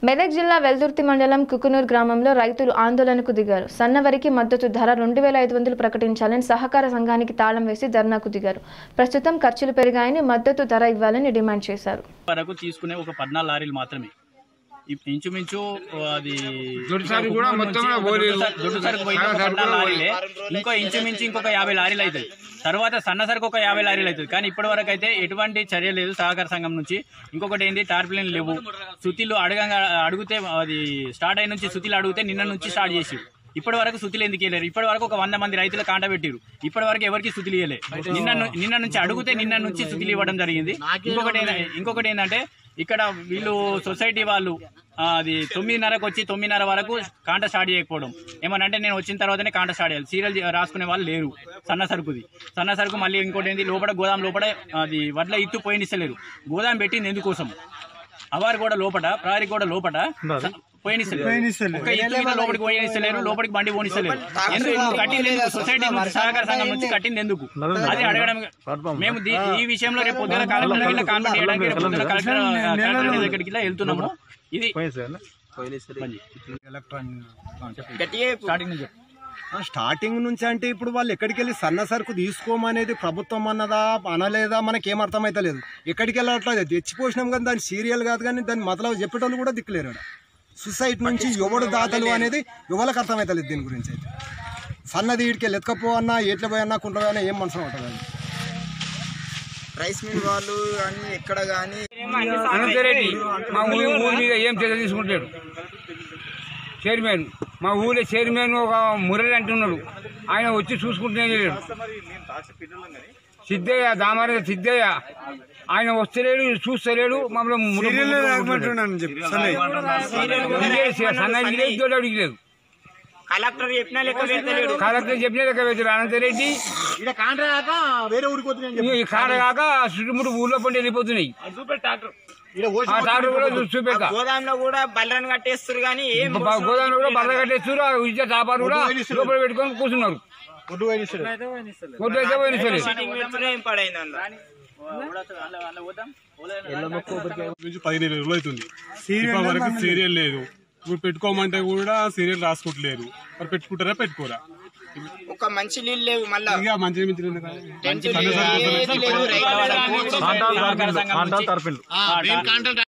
మెదక్ జిల్లా వెల్దుర్తి మండలం కుకునూర్ గ్రామంలో రైతులు ఆందోళనకు దిగారు సన్నవరికి మద్దతు ధర రెండు వేల ఐదు వందలు ప్రకటించాలని సహకార సంఘానికి తాళం వేసి ధర్నాకు దిగారు ప్రస్తుతం ఖర్చులు పెరిగాయని మద్దతు ధర ఇవ్వాలని డిమాండ్ చేశారు వరకు తీసుకునే ఒక పద్నాలుగు లారీలు మాత్రమే ఇప్- ఇంచుమించు అది దొడ్డు సరుకు కూడా మొత్తం కూడా పోలేదు. దొడ్డు సరుకు పోయిన ఒక పద్నాలుగు లారీలే ఇంకో ఇంచుమించు ఇంకొక యాభై లారీలు అవుతుంది తర్వాత సన్న సరుకు ఒక యాభై లారీలు అవుతుంది కానీ ఇప్పటి వరకు అయితే ఎటువంటి చర్య లేదు సహకార సంఘం నుంచి ఇంకొకటి ఏంది టార్పిలిన్ లేవు సుతిలు అడగంగా అడిగితే అది స్టార్ట్ అయిన నుంచి సుతిలు అడిగితే నిన్న నుంచి స్టార్ట్ చేసి ఇప్పటి వరకు సుతిలు ఎందుకు ఇవ్వలేరు ఇప్పటి వరకు ఒక వంద మంది రైతులు కాంట పెట్టిరు ఇప్పటి వరకు ఎవరికి సుతిలు ఇవ్వలే నిన్న ను- నిన్న నుంచి అడిగితే నిన్న నుంచి సుతిలు ఇవ్వడం జరిగింది ఇంకొకటి ఏంద- ఇంకొకటి ఏంటంటే ఇక్కడ వీళ్ళు సొసైటీ వాళ్ళు ఆ, అది తొమ్మిదిన్నరకు వచ్చి తొమ్మిదిన్నర వరకు కాంట స్టార్ట్ చేయకపోవడం ఏమనంటే నేను వచ్చిన తర్వాతనే కాంట స్టార్ట్ చేయాలి సీరియల్ చే- రాసుకునే వాళ్ళు లేరు సన్న సరుకుది సన్న సరుకు మళ్ళీ ఇంకోటి ఏంది లోపల గోదాం లోపల అది వడ్ల ఇత్తు పోయినిస్తలేరు గోదాం పెట్టింది ఎందుకోసం అవారి కూడా లోపట ప్రహరీ కూడా లోపట పోయినిస్తలేరు ఒక్క ఇత్తు మీద లోపలికి పోయినిస్తలేరు లోపలికి బండి పోనిస్తలేరు ఎందుకు కట్టింది ఎందుకు సొసైటీ నుంచి సహకార సంఘం నుంచి కట్టింది ఎందుకు అది అడగడం మేము దీ- ఈ విషయంలో రేపు పొద్దున కలెక్టర్ గిట్ల కాన్ఫరెన్స్ చేయడానికి రేపు పొద్దున కలెక్టర్ కలెక్టర్ దగ్గరికి ఇలా వెళ్తున్నాము ఇది స్టార్టింగ్ నుంచి చెప్పు. ఆ, స్టార్టింగ్ నుంచి అంటే ఇప్పుడు వాళ్ళు ఎక్కడికి వెళ్ళి సన్న సరుకు తీసుకోమనేది ప్రభుత్వం అన్నదా అనలేదా మనకేం అర్థమైతలేదు ఎక్కడికి వెళ్ళట్లేదు తెచ్చిపోసినాం కానీ దాని సీరియల్ కాదు కానీ దాని మొదలు చెప్పేటోళ్ళు కూడా దిక్కులేరు ఆడ. సొసైటీ నుంచి ఎవడు దాతలు అనేది ఎవరికి అర్థమైతలేదు దీని గురించి అయితే సన్నది ఇడికి వెళ్ళి ఎత్తుకపో అన్నా ఎట్ల పోయన్నా కుంట పోయన్నా ఏం మనసు ఉంటుంది రైస్ మిల్ వాళ్ళు కానీ ఎక్కడ కానీ అనంతరెడ్డి మా ఊరి ఊరి మీద ఏం చర్య తీసుకుంటాడు చైర్మన్ మా ఊరి చైర్మన్ ఒక మురళి అంటున్నాడు ఆయన వచ్చి చూసుకుంటూనే లేడు సిద్ధయ్య దామర సిద్ధయ్య ఆయన వస్తలేడు చూస్తలేడు మమ్మల్ని సన్నానికి లేదు దొడ్డడికి లేదు కలెక్టర్ చెప్పినా లెక్క పెడతలేడు కలెక్టర్ చెప్పిన లెక్క పెట్టారు అనంతరెడ్డి ఈ కాడ కాక చుట్టుముట్టు ఊళ్ళో పండి వెళ్ళిపోతున్నాయి ఆ ట్రాక్టర్ కూడా చూపెక్క గోదాంలో కూడా బల్లరని కట్టేస్తారు కానీ ఏం గోదావరి కూడా బర్ర కట్టేస్తారు ఆ ఇచ్చే టాపాలు కూడా లోపల పెట్టుకొని కూర్చున్నారు కొట్టు అయితే పోయిన సరే మీటింగ్ పెడుతున్నా ఏం పడైంది అందులో నుంచి పదిహేను రోజులు అవుతుంది ఇప్పటి వరకు సీరియల్ లేదు ఇప్పుడు పెట్టుకోమంటే కూడా సీరియల్ రాసుకుంటలేరు మరి పెట్టుకుంటారా పెట్టుకోరా ఒక మంచి నీళ్ళు లేవు మళ్ళా ఇక మంచి మించి ఏది లేదు రైతు సహకార సంఘం నుంచి